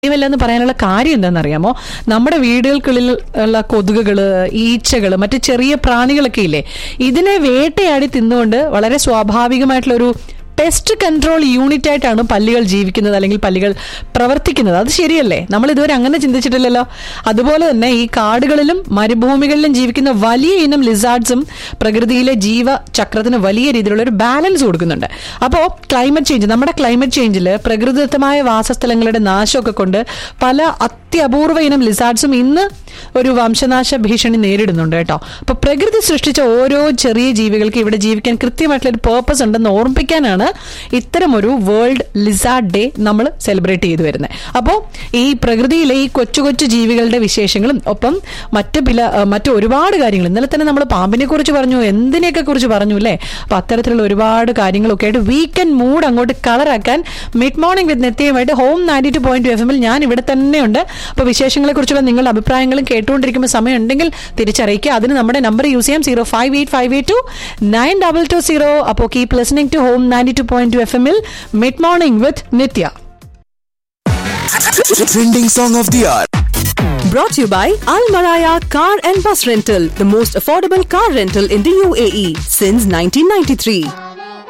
എന്ന് പറയാനുള്ള കാര്യം എന്താണെന്നറിയാമോ നമ്മുടെ വീടുകൾക്കുള്ളിൽ ഉള്ള കൊതുകുകള് ഈച്ചകള് മറ്റു ചെറിയ പ്രാണികളൊക്കെ ഇല്ലേ ഇതിനെ വേട്ടയാടി തിന്നുകൊണ്ട് വളരെ സ്വാഭാവികമായിട്ടുള്ള ഒരു പെസ്റ്റ് കൺട്രോൾ യൂണിറ്റ് ആയിട്ടാണ് പല്ലികൾ ജീവിക്കുന്നത് അല്ലെങ്കിൽ പല്ലികൾ പ്രവർത്തിക്കുന്നത് അത് ശരിയല്ലേ നമ്മൾ ഇതുവരെ അങ്ങനെ ചിന്തിച്ചിട്ടില്ലല്ലോ അതുപോലെ തന്നെ ഈ കാടുകളിലും മരുഭൂമികളിലും ജീവിക്കുന്ന വലിയ ഇനം ലിസാർഡ്സും പ്രകൃതിയിലെ ജീവചക്രത്തിന് വലിയ രീതിയിലുള്ള ഒരു ബാലൻസ് കൊടുക്കുന്നുണ്ട് അപ്പോൾ ക്ലൈമറ്റ് ചേഞ്ച് നമ്മുടെ ക്ലൈമറ്റ് ചേഞ്ചിൽ പ്രകൃതിദത്തമായ വാസസ്ഥലങ്ങളുടെ നാശമൊക്കെ കൊണ്ട് പല അത്യപൂർവ ഇനം ലിസാർഡ്സും ഇന്ന് ഒരു വംശനാശ ഭീഷണി നേരിടുന്നുണ്ട് കേട്ടോ അപ്പൊ പ്രകൃതി സൃഷ്ടിച്ച ഓരോ ചെറിയ ജീവികൾക്ക് ഇവിടെ ജീവിക്കാൻ കൃത്യമായിട്ടുള്ള ഒരു പേർപ്പസ് ഉണ്ടെന്ന് ഓർമ്മിപ്പിക്കാനാണ് ഇത്തരം ഒരു വേൾഡ് ലിസാർഡ് ഡേ നമ്മൾ സെലിബ്രേറ്റ് ചെയ്തു വരുന്നത് അപ്പോൾ ഈ പ്രകൃതിയിലെ ഈ കൊച്ചു കൊച്ചു ജീവികളുടെ വിശേഷങ്ങളും ഒപ്പം മറ്റ് പില അഹ് മറ്റ് ഒരുപാട് കാര്യങ്ങൾ ഇന്നലെ തന്നെ നമ്മൾ പാമ്പിനെ കുറിച്ച് പറഞ്ഞു എന്തിനെയൊക്കെ കുറിച്ച് പറഞ്ഞു അല്ലേ അപ്പൊ അത്തരത്തിലുള്ള ഒരുപാട് കാര്യങ്ങളൊക്കെ ആയിട്ട് വീക്കെൻഡ് മൂഡ് അങ്ങോട്ട് കളറാക്കാൻ മിഡ് മോർണിംഗ് വിത്ത് നെത്തിയുമായിട്ട് home ninety two point F എമ്മിൽ ഞാൻ ഇവിടെ തന്നെയുണ്ട് അപ്പോൾ വിശേഷങ്ങളെ കുറിച്ചുള്ള നിങ്ങളുടെ അഭിപ്രായങ്ങളും കേട്ടുകൊണ്ടിരിക്കുമ്പോൾ സമയം ഉണ്ടെങ്കിൽ തിരിച്ചറിയിക്കുക അതിന് നമ്മുടെ നമ്പർ യൂസ് ചെയ്യാം zero five eight five eight two nine double two zero അപ്പോൾ keep listening to home ninety two point two F എമ്മിൽ mid morning with Nithya Trending song of the hour. Brought to you by Al Maraya Car and Bus Rental, the most affordable car rental in the UAE since 1993.